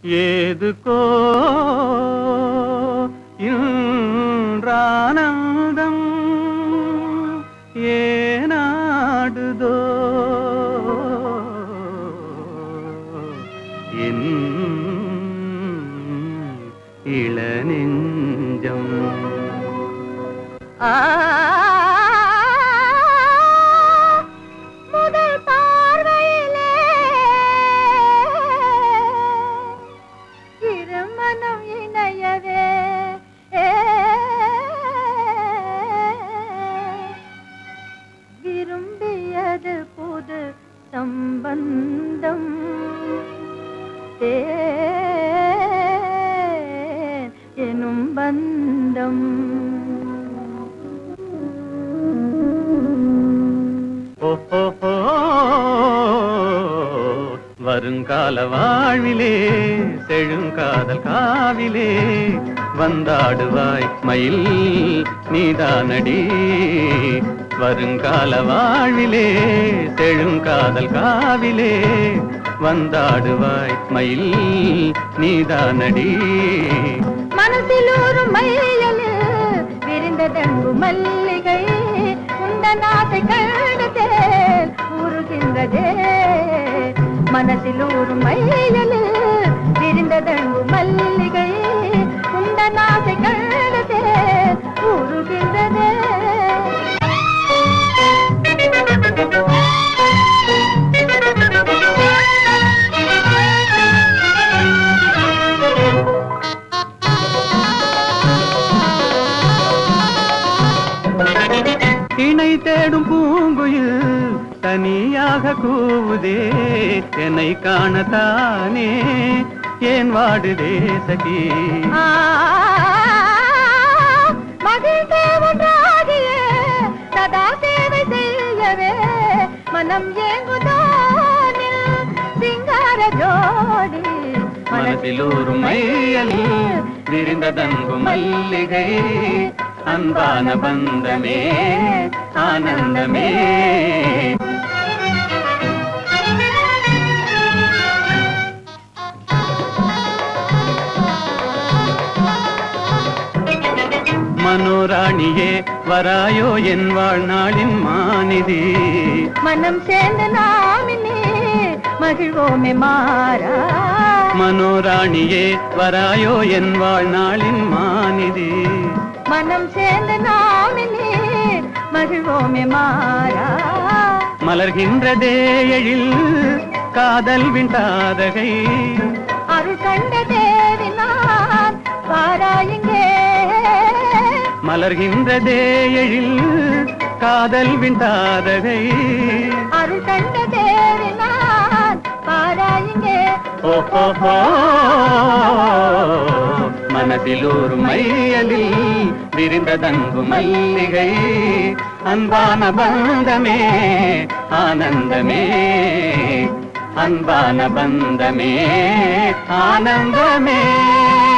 ஏதுக்கோ இன்றானந்தம் ஏனாடுதோ என் இளநெஞ்சம் முதல் பார்வையிலே இருமனம் இணையவே விரும்பியது புது சம்பந்தம் தேன் எனும் பந்தம் ஓஹோஹோ. வருங்கால வாழ்விலே செழுங்காதல் காவிலே வந்தாடுவாய் மயில் நீதானடி வருங்கால வாழ்விலே செழுங்காதல் காவிலே வந்தாடுவாய் மயில் நீதானடி மனசிலூரும் மையலில் விரிந்ததெங்கு மல்லிகை உண்டன் ஆசை கண்டதேல் ஊறுகின்றதே மனசிலூரும் மையலில் விரிந்ததெங்கு மல்லிகை உண்டன் ஆசை கண்டதேல் ஊறுகின்றதே இணை தேடும் பூங்குயில் தனியாக கூவுதே என்னை காணத்தானே ஏன் வாடுதே சகி ஆ, மகிழ்ந்தே ஒன்றாகியே சதா சேவை செய்யவே மனம் ஏங்குதானில் சிங்கார ஜோடி மனதிலூரும் மையலில் விரிந்ததன்பு மல்லிகை அன்பான பந்தமே ஆனந்தமே மனோராணியே வராயோ என் வாழ்நாளின் மாநிதி மனம் சேர்ந்து நாமினே மகிழ்வோமே மாறா மனோராணியே வராயோ என் வாழ்நாளின் மாநிதி மனம் சேர்ந்து நாமினே மகிழ்வோமே மாறா மலர்கின்றதே எழில் காதல் விண்டாதகை அருள் கண்ட தேவினான் பாராயுங்கே மலர்கின்றதே எழில் காதல் விண்டாதகை அருள் கண்ட தேவினான் பாராயுங்கே ஓஹோஹோ மனதிலூர் மையலில் விரிந்ததன்பு மல்லிகை அன்பான பந்தமே ஆனந்தமே அன்பான பந்தமே ஆனந்தமே